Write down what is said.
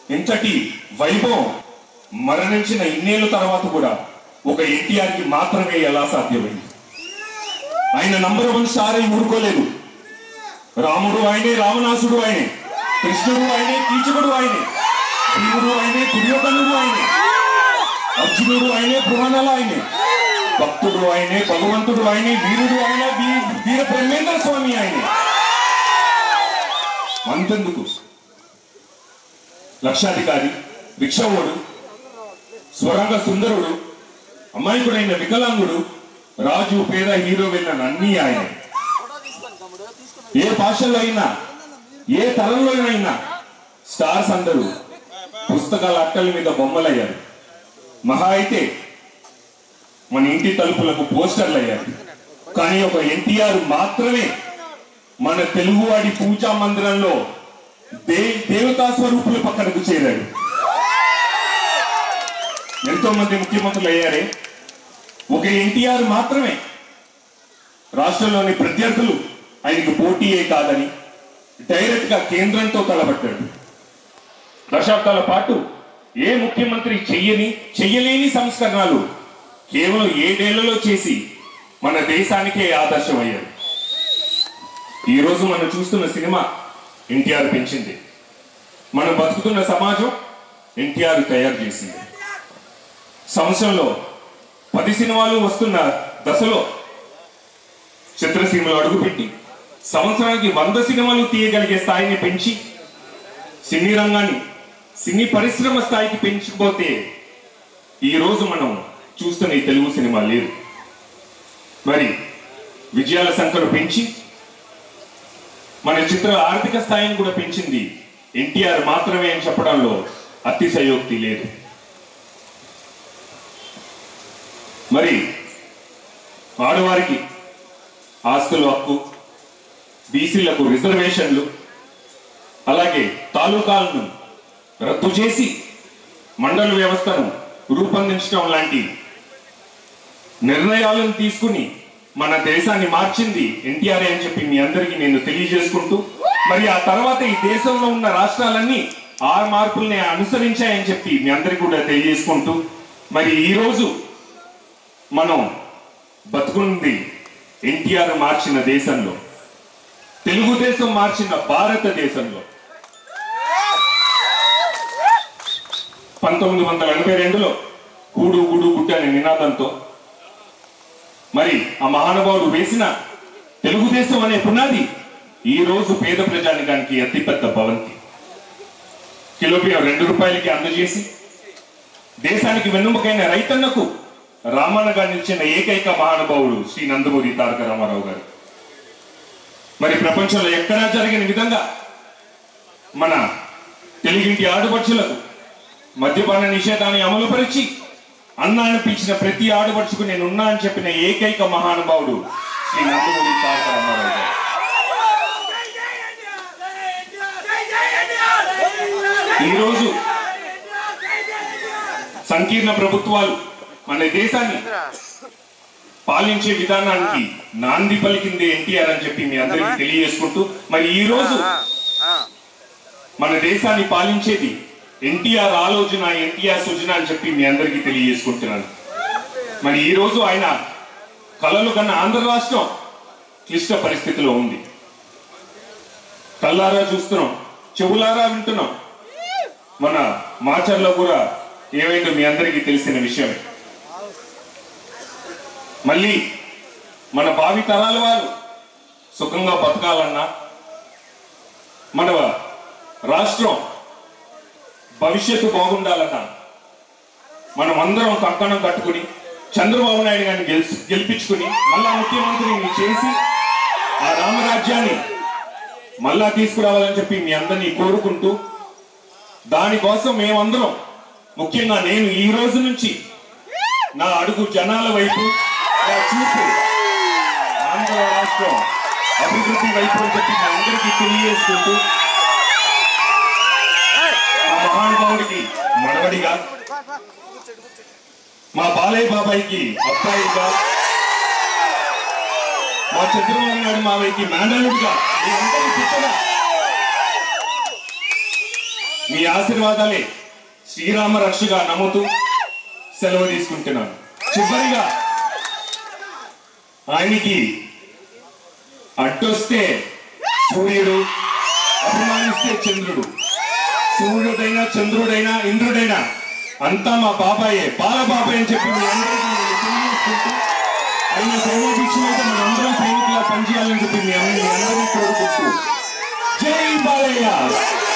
ఇంతటి వైభవం మరణించిన ఇన్నేళ్ళ తర్వాత కూడా ఒక ఎన్టీఆర్ కి మాత్రమే ఎలా సాధ్యమైంది ఆయన నంబర్ వన్ స్టార్ అయి ఊరుకోలేదు రాముడు ఆయనే రావణాసుడు ఆయనే కృష్ణుడు ఆయనే కీచకుడు ఆయనే భీముడు ఆయనే దుర్యోధనుడు ఆయనే అర్జునుడు ఆయనే పురాణాలు ఆయనే భక్తుడు ఆయనే భగవంతుడు ఆయనే వీరుడు ఆయన వీ- వీర బ్రహ్మేంద్ర స్వామి ఆయనే అంతెందుకు లక్షాధికారి భిక్షవుడు స్వరంగ సుందరుడు అమాయకుడైన వికలాంగుడు రాజు పేద హీరో వెళ్ళిన అన్ని ఆయనే ఏ భాషలో అయినా ఏ తరంలోనైనా స్టార్స్ అందరూ పుస్తకాల అట్టల మీద బొమ్మలయ్యారు మహా అయితే మన ఇంటి తలుపులకు పోస్టర్లు అయ్యారు కానీ ఒక ఎన్టీఆర్ మాత్రమే మన తెలుగువాడి పూజా మందిరంలో దే దేవతా స్వరూపుల పక్కనకు చేరాడు ఎంతో మంది ముఖ్యమంత్రులు అయ్యారే ఒక ఎన్టీఆర్ మాత్రమే రాష్ట్రంలోని ప్రత్యర్థులు ఆయనకు పోటీయే కాదని డైరెక్ట్ గా కేంద్రంతో తలబట్టాడు దశాబ్దాల పాటు ఏ ముఖ్యమంత్రి చెయ్యని చెయ్యలేని సంస్కరణలు కేవలం ఏడేళ్లలో చేసి మన దేశానికే ఆదర్శం అయ్యారు ఈ రోజు మనం చూస్తున్న సినిమా ఎన్టీఆర్ పెంచింది మనం బతుకుతున్న సమాజం ఎన్టీఆర్ తయారు చేసింది సంవత్సరంలో పది సినిమాలు వస్తున్న దశలో చిత్రసీమలో అడుగుపెట్టి సంవత్సరానికి వంద సినిమాలు తీయగలిగే స్థాయిని పెంచి సినీ రంగాన్ని సినీ పరిశ్రమ స్థాయికి పెంచిపోతే ఈ రోజు మనం చూస్తున్న ఈ తెలుగు సినిమా లేదు మరి విజయాల సంఖ్యను పెంచి మన చిత్ర ఆర్థిక స్థాయిని కూడా పెంచింది ఎన్టీఆర్ మాత్రమే అని చెప్పడంలో అతిశయోక్తి లేదు మరి ఆడవారికి ఆస్తుల హక్కు బీసీలకు రిజర్వేషన్లు అలాగే తాలూకాలను రద్దు చేసి మండల వ్యవస్థను రూపొందించడం లాంటి నిర్ణయాలను తీసుకుని మన దేశాన్ని మార్చింది ఎన్టీఆర్ అని చెప్పి మీ అందరికీ నేను తెలియజేసుకుంటూ మరి ఆ తర్వాత ఈ దేశంలో ఉన్న రాష్ట్రాలన్నీ ఆ మార్పుల్ని అనుసరించాయని చెప్పి మీ అందరికీ కూడా తెలియజేసుకుంటూ మరి ఈ రోజు మనం బతుకుంది ఎన్టీఆర్ మార్చిన దేశంలో తెలుగుదేశం మార్చిన భారతదేశంలో పంతొమ్మిది వందల ఎనభై రెండులో కూడు గుడు గుడ్డు అనే నినాదంతో మరి ఆ మహానుభావుడు వేసిన తెలుగుదేశం అనే పునాది ఈ రోజు పేద ప్రజానికానికి అతిపెద్ద భవంతి కిలో బియ్యం రెండు రూపాయలకి అందజేసి దేశానికి వెన్నుముకైన రైతన్నకు రామన్నగా నిలిచిన ఏకైక మహానుభావుడు శ్రీ నందమూరి తారక రామారావు గారు మరి ప్రపంచంలో ఎక్కడా జరిగిన విధంగా మన తెలుగింటి ఆడుపడుచులకు మద్యపాన నిషేధాన్ని అమలుపరిచి అన్న అనిపించిన ప్రతి ఆడపడుచుకు నేను ఉన్నా అని చెప్పిన ఏకైక మహానుభావుడు శ్రీ నందమూరి తారక రామారావు గారు ఈరోజు సంకీర్ణ ప్రభుత్వాలు మన దేశాన్ని పాలించే విధానానికి నాంది పలికింది ఎన్టీఆర్ అని చెప్పి మీ అందరికీ తెలియజేసుకుంటూ మరి ఈ రోజు మన దేశాన్ని పాలించేది ఎన్టీఆర్ ఆలోచన ఎన్టీఆర్ సృజన అని చెప్పి మీ అందరికీ తెలియజేసుకుంటున్నాను మరి ఈ రోజు ఆయన కలలు కన్న ఆంధ్ర రాష్ట్రం క్లిష్ట పరిస్థితిలో ఉంది కల్లారా చూస్తున్నాం చెవులారా వింటున్నాం మన మాచర్లో కూడా ఏమైందో మీ అందరికీ తెలిసిన విషయమే మళ్ళీ మన భావి తరాల వారు సుఖంగా బతకాలన్నా మన రాష్ట్రం భవిష్యత్తు బాగుండాలన్నా మనం అందరం కంకణం కట్టుకుని చంద్రబాబు నాయుడు గారిని గెలిచి గెలిపించుకుని మళ్ళా ముఖ్యమంత్రిని చేసి ఆ రామరాజ్యాన్ని మళ్ళా తీసుకురావాలని చెప్పి మీ అందరినీ కోరుకుంటూ దానికోసం మేమందరం ముఖ్యంగా నేను ఈ రోజు నుంచి నా అడుగు జనాల వైపు నా చూపు ఆంధ్ర రాష్ట్రం అభివృద్ధి వైపు అని చెప్పి మీ అందరికీ తెలియజేసుకుంటూ ఆ మహానుభావుడికి మనవడిగా మా బాలయ్య బాబాయికి అబ్బాయిగా మా చంద్రబాబు నాయుడు మావయ్యకి మేనల్లుడిగా మీ అందరి పుట్టగా మీ ఆశీర్వాదాలే శ్రీరామ రక్షగా నమ్ముతూ సెలవు తీసుకుంటున్నాను చివరిగా ఆయనకి అడ్డొస్తే సూర్యుడు అభిమానిస్తే చంద్రుడు సూర్యుడైనా చంద్రుడైనా ఇంద్రుడైనా అంతా మా బాబాయే బాల బాబాయ్ అని చెప్పి మీ అందరికీ నేను తెలియజేసుకుంటూ ఆయన సైనికులు అయితే మనందరం సైనికులా పనిచేయాలని చెప్పి మీ అందరినీ కోరుకుంటూ జై బాలయ్య